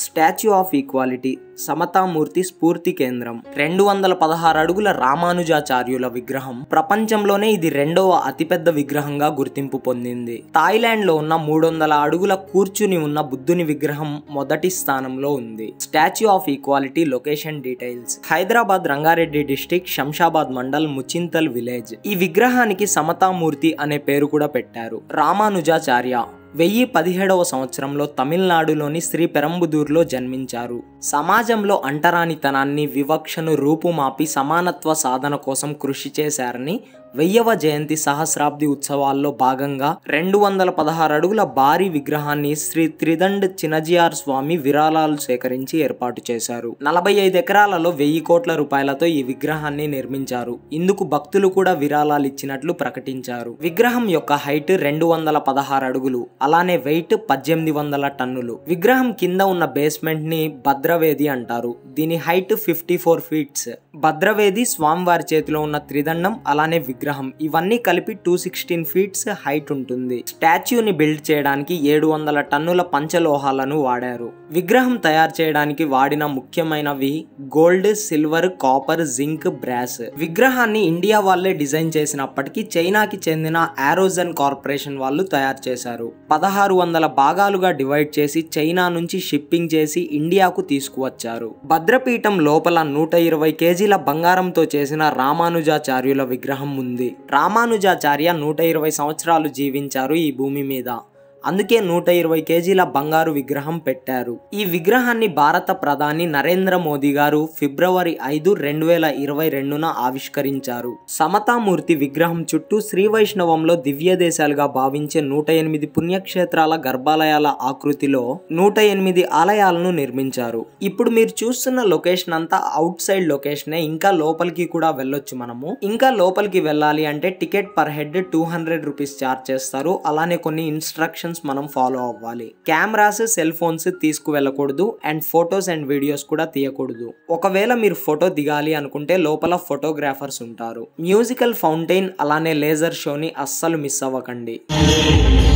statue of equality సమతామూర్తి స్ఫూర్తి కేంద్రం రెండు వందల పదహారు అడుగుల రామానుజాచార్యుల విగ్రహం ప్రపంచంలోనే ఇది రెండవ అతిపెద్ద విగ్రహంగా గుర్తింపు పొందింది థాయిలాండ్ లో ఉన్న మూడు వందల అడుగుల కూర్చుని ఉన్న బుద్ధుని విగ్రహం మొదటి స్థానంలో ఉంది Statue of Equality location details Hyderabad Rangareddy district Shamshabad mandal Muchintal village ఈ విగ్రహానికి సమతామూర్తి అనే పేరు కూడా పెట్టారు రామానుజాచార్య వెయ్యి పదిహేడవ సంవత్సరంలో తమిళనాడులోని శ్రీ పెరంబుదూర్లో జన్మించారు సమాజంలో అంటరానితనాన్ని వివక్షను రూపుమాపి సమానత్వ సాధన కోసం కృషి చేశారని వెయ్యవ జయంతి సహస్రాబ్ది ఉత్సవాల్లో భాగంగా రెండు వందల పదహారు అడుగుల భారీ విగ్రహాన్ని శ్రీ త్రిదండ్ చినజియార్ స్వామి విరాళాలు సేకరించి ఏర్పాటు చేశారు నలభై ఐదు ఎకరాలలో వెయ్యి కోట్ల రూపాయలతో ఈ విగ్రహాన్ని నిర్మించారు ఇందుకు భక్తులు కూడా విరాళాలు ఇచ్చినట్లు ప్రకటించారు విగ్రహం యొక్క హైట్ రెండు వందల పదహారు అడుగులు అలానే వెయిట్ పద్దెనిమిది వందల టన్నులు విగ్రహం కింద ఉన్న బేస్మెంట్ ని భద్రవేది అంటారు దీని height fifty four feets Bhadravedi స్వామివారి చేతిలో ఉన్న త్రిదండం అలానే విగ్రహం ఇవన్నీ కలిపి టూ సిక్స్టీన్ ఫీట్స్ హైట్ ఉంటుంది స్టాచ్యూని బిల్డ్ చేయడానికి ఏడు వందల టన్నుల పంచలోహాలను వాడారు విగ్రహం తయారు చేయడానికి వాడిన ముఖ్యమైనవి gold silver copper zinc brass విగ్రహాన్ని ఇండియా వాళ్ళే డిజైన్ చేసినప్పటికీ చైనాకి చెందిన ఆరోజన్ కార్పొరేషన్ వాళ్ళు తయారు చేశారు పదహారు వందల భాగాలుగా డివైడ్ చేసి చైనా నుంచి షిప్పింగ్ చేసి ఇండియాకు తీసుకువచ్చారు భద్రపీఠం లోపల నూట ఇరవై కేజీల బంగారంతో చేసిన రామానుజాచార్యుల విగ్రహం ఉంది రామానుజాచార్య నూట ఇరవై సంవత్సరాలు జీవించారు ఈ భూమి మీద అందుకే నూట ఇరవై కేజీల బంగారు విగ్రహం పెట్టారు ఈ విగ్రహాన్ని భారత ప్రధాని నరేంద్ర మోదీ గారు ఫిబ్రవరి ఐదు రెండు వేల ఇరవై రెండున ఆవిష్కరించారు సమతామూర్తి విగ్రహం చుట్టూ శ్రీ వైష్ణవంలో దివ్య దేశాలుగా భావించే నూట ఎనిమిది పుణ్యక్షేత్రాల గర్భాలయాల ఆకృతిలో నూట ఎనిమిది ఆలయాలను నిర్మించారు ఇప్పుడు మీరు చూస్తున్న లొకేషన్ అంతా అవుట్ సైడ్ లొకేషనే ఇంకా లోపలికి కూడా వెళ్ళొచ్చు మనము ఇంకా లోపలికి వెళ్ళాలి అంటే ticket per head two hundred rupees charge చేస్తారు అలానే కొన్ని ఇన్స్ట్రక్షన్స్ మనం ఫాలో అవ్వాలి కెమెరాస్ సెల్ ఫోన్స్ తీసుకువెళ్ళకూడదు అండ్ ఫొటోస్ అండ్ వీడియోస్ కూడా తీయకూడదు ఒకవేళ మీరు ఫోటో దిగాలి అనుకుంటే లోపల ఫోటోగ్రాఫర్స్ ఉంటారు మ్యూజికల్ ఫౌంటైన్ అలానే లేజర్ షోని అస్సలు మిస్ అవ్వకండి